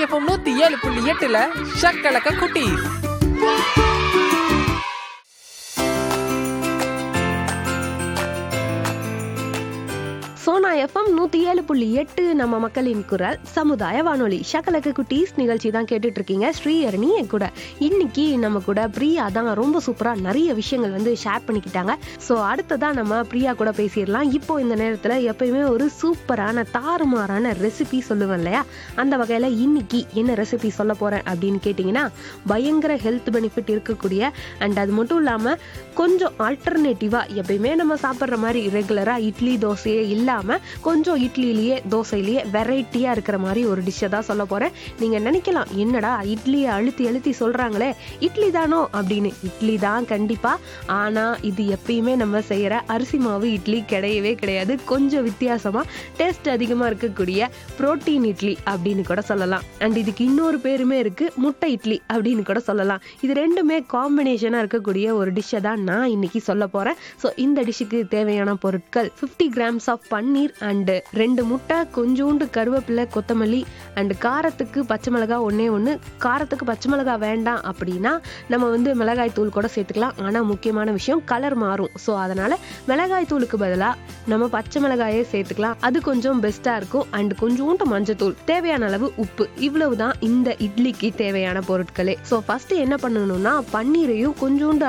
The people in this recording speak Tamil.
எஃப்எம் நூத்தி ஏழு புள்ளி எட்டுல ஷக்கலக்க குட்டி சோனா எஃப்எம் நூத்தி ஏழு புள்ளி எட்டு நம்ம மக்களின் குரல் சமுதாய வானொலி ஷக்கலக்கு குட்டீஸ் நிகழ்ச்சி தான் கேட்டுட்டு இருக்கீங்க ஸ்ரீஹரணி என் கூட இன்னைக்கு நம்ம கூட பிரியா தான் ரொம்ப சூப்பரா நிறைய விஷயங்கள் வந்து ஷேர் பண்ணிக்கிட்டாங்க ஸோ அடுத்ததா நம்ம பிரியா கூட பேசிடலாம் இப்போ இந்த நேரத்துல எப்பயுமே ஒரு சூப்பரான தாறுமாறான ரெசிபி சொல்லுவேன் இல்லையா அந்த வகையில இன்னைக்கு என்ன ரெசிபி சொல்ல போறேன் அப்படின்னு கேட்டிங்கன்னா பயங்கர ஹெல்த் பெனிஃபிட் இருக்கக்கூடிய அண்ட் அது மட்டும் இல்லாம கொஞ்சம் ஆல்டர்னேட்டிவா எப்பயுமே நம்ம சாப்பிட்ற மாதிரி ரெகுலரா இட்லி தோசையே இல்லாம கொஞ்சம் இட்லிலேயே தோசையிலேயே வெரைட்டியா இருக்கிற மாதிரி ஒரு டிஷ்ஷை தான் சொல்ல போறேன் நீங்க நினைக்கலாம் என்னடா இட்லியை அழுத்தி அழுத்தி சொல்றாங்களே இட்லி தானோ அப்படின்னு இட்லி தான் கண்டிப்பா ஆனா இது எப்பயுமே நம்ம செய்யற அரிசி மாவு இட்லி கிடையவே கிடையாது கொஞ்சம் வித்தியாசமா டேஸ்ட் அதிகமா இருக்கக்கூடிய புரோட்டீன் இட்லி அப்படின்னு கூட சொல்லலாம் அண்ட் இதுக்கு இன்னொரு பேருமே இருக்கு முட்டை இட்லி அப்படின்னு கூட சொல்லலாம் இது ரெண்டுமே காம்பினேஷனா இருக்கக்கூடிய ஒரு டிஷ்ஷை தான் நான் இன்னைக்கு சொல்ல போறேன் ஸோ இந்த டிஷ்ஷுக்கு தேவையான பொருட்கள் 50 கிராம்ஸ் ஆஃப் பன்னீர் அண்ட் ரெண்டு முட்டை கொஞ்சோண்டு கருவேப்பிலை கொத்தமல்லி அண்ட் காரத்துக்கு பச்சை மிளகாய் ஒண்ணே ஒன்று காரத்துக்கு பச்சை மிளகாய் வேண்டாம் அப்படின்னா நம்ம வந்து மிளகாய் தூள் கூட சேர்த்துக்கலாம் ஆனால் முக்கியமான விஷயம் கலர் மாறும் ஸோ அதனால மிளகாய் தூளுக்கு பதிலாக நம்ம பச்சை மிளகாயே சேர்த்துக்கலாம் அது கொஞ்சம் பெஸ்ட்டாக இருக்கும் அண்ட் கொஞ்சோண்டு மஞ்சத்தூள் தேவையான அளவு உப்பு இவ்வளவுதான் இந்த இட்லிக்கு தேவையான பொருட்களே ஸோ ஃபர்ஸ்ட் என்ன பண்ணணும்னா பன்னீரையும் கொஞ்சோண்டு